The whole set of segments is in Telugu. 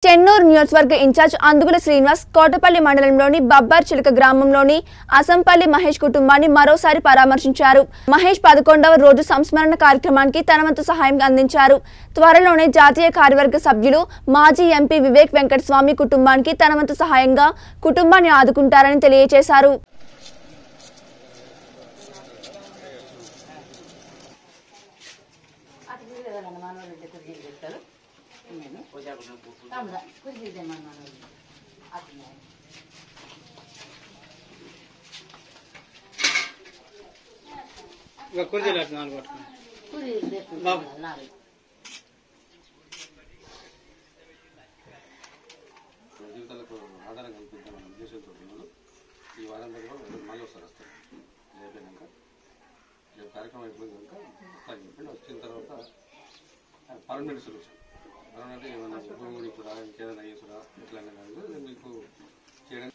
చెన్నూరు నియోజకవర్గ ఇన్ఛార్జ్ అందుగుల శ్రీనివాస్ కోటపల్లి మండలంలోని బబ్బర్ చిలక గ్రామంలోని అసంపల్లి మహేష్ కుటుంబాన్ని మరోసారి పరామర్శించారు మహేష్ పదకొండవ రోజు సంస్మరణ కార్యక్రమానికి తన వంతు సహాయం అందించారు త్వరలోనే జాతీయ కార్యవర్గ సభ్యులు మాజీ ఎంపీ వివేక్ వెంకటస్వామి కుటుంబానికి తన వంతు సహాయంగా కుటుంబాన్ని ఆదుకుంటారని తెలియజేశారు అటు తిరగదండి మనోళ్ళు ఉంటే కుర్చీలు పెడతారు నేను తమ్ముడా కుర్చీ తెమ్మని మనోళ్ళు అట్లా ఇంకా కుర్చీలు అట్లా నాలుగు పట్టుకుని కుర్చీలు తెచ్చుకుంటారు నాలుగు జీవితాలకు ఆధారం కల్పిద్దామన్న ఉద్దేశంతో ఉన్నాను ఈ వారం దగ్గర కూడా మళ్ళీ ఒకసారి వస్తారు అయిపోయినాక రేపు కార్యక్రమం అయిపోయింది కనుక వస్తాను చెప్పండి వచ్చిన తర్వాత పర్మనెంట్ సొల్యూషన్ పర్మనెంట్ ఏమైనా భూమి గురించి రా ఇంకేదైనా చేసురా ఎట్లా కాదు నేను మీకు చేయడానికి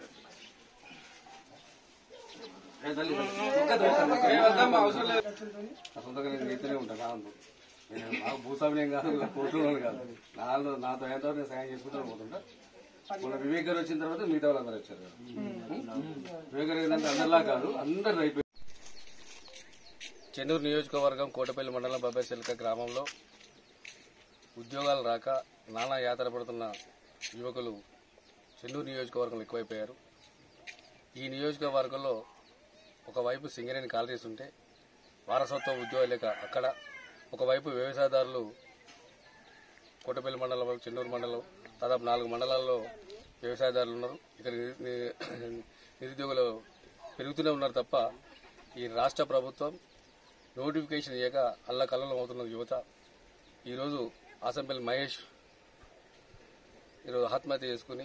ఏ తల్లి, ఒక్క దోశ, ఒక్క ఏ వద్దమ్మా, అవసరం లేదు. నా సొంతంగా నేను నీతోనే ఉంటాను ఆనందం నేను నాకు భూస్వామిని కాదు కోట్లు కాదు నాలో నాతో ఎంతో నేను సాయం చేసుకుంటూ పోతుంటా మన వివేక్ గారు వచ్చిన తర్వాత మిగతా వాళ్ళందరూ వచ్చారు కదా. వివేక్ గారు ఏంటంటే అందరిలా కాదు అందరు అయిపోయి చెన్నూరు నియోజకవర్గం కోటపల్లి మండలం బాబాయ్ గ్రామంలో ఉద్యోగాలు రాక నానా యాత్ర పడుతున్న యువకులు చెన్నూరు నియోజకవర్గంలో ఎక్కువైపోయారు ఈ నియోజకవర్గంలో ఒకవైపు సింగరేణి కాలరీస్ ఉంటే వారసత్వ ఉద్యోగాలు లేక అక్కడ ఒకవైపు వ్యవసాయదారులు కోటపల్లి మండలం చెన్నూరు మండలం దాదాపు నాలుగు మండలాల్లో వ్యవసాయదారులు ఉన్నారు ఇక్కడ ని- ని- నిరుద్యోగులు పెరుగుతూనే ఉన్నారు తప్ప ఈ రాష్ట్ర ప్రభుత్వం నోటిఫికేషన్ ఇవ్వక అల్ల కల్లలో అవుతున్న యువత ఈరోజు ఆసంపల్లి మహేష్ ఈరోజు ఆత్మహత్య చేసుకుని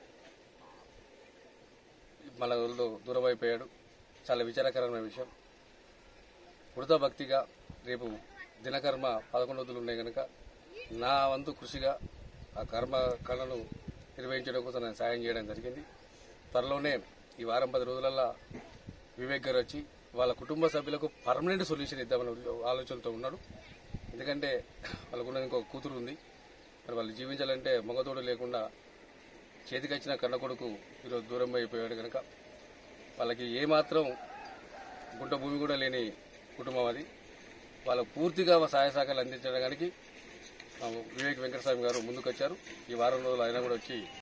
మన ఊళ్ళో దూరం అయిపోయాడు చాలా విచారకరమైన విషయం వృధా భక్తిగా రేపు దినకర్మ పదకొండు రోజులు ఉన్నాయి కనుక నా వంతు కృషిగా ఆ కర్మ కళను నిర్వహించడం కోసం నేను సాయం చేయడం జరిగింది త్వరలోనే ఈ వారం పది రోజులల్లా వివేక్ గారు వచ్చి వాళ్ళ కుటుంబ సభ్యులకు పర్మనెంట్ సొల్యూషన్ ఇద్దామని ఆలోచనతో ఉన్నాడు ఎందుకంటే వాళ్ళకున్న ఇంకొక కూతురు ఉంది మరి వాళ్ళు జీవించాలంటే మగతోడు లేకుండా చేతికి వచ్చిన కన్న కొడుకు ఈరోజు దూరం అయిపోయాడు కనుక వాళ్ళకి ఏమాత్రం గుంట భూమి కూడా లేని కుటుంబం అది వాళ్ళకు పూర్తిగా సహాయ సహకారాలు అందించడానికి మా వివేక్ వెంకటస్వామి గారు ముందుకొచ్చారు ఈ వారం రోజులు ఆయన కూడా వచ్చి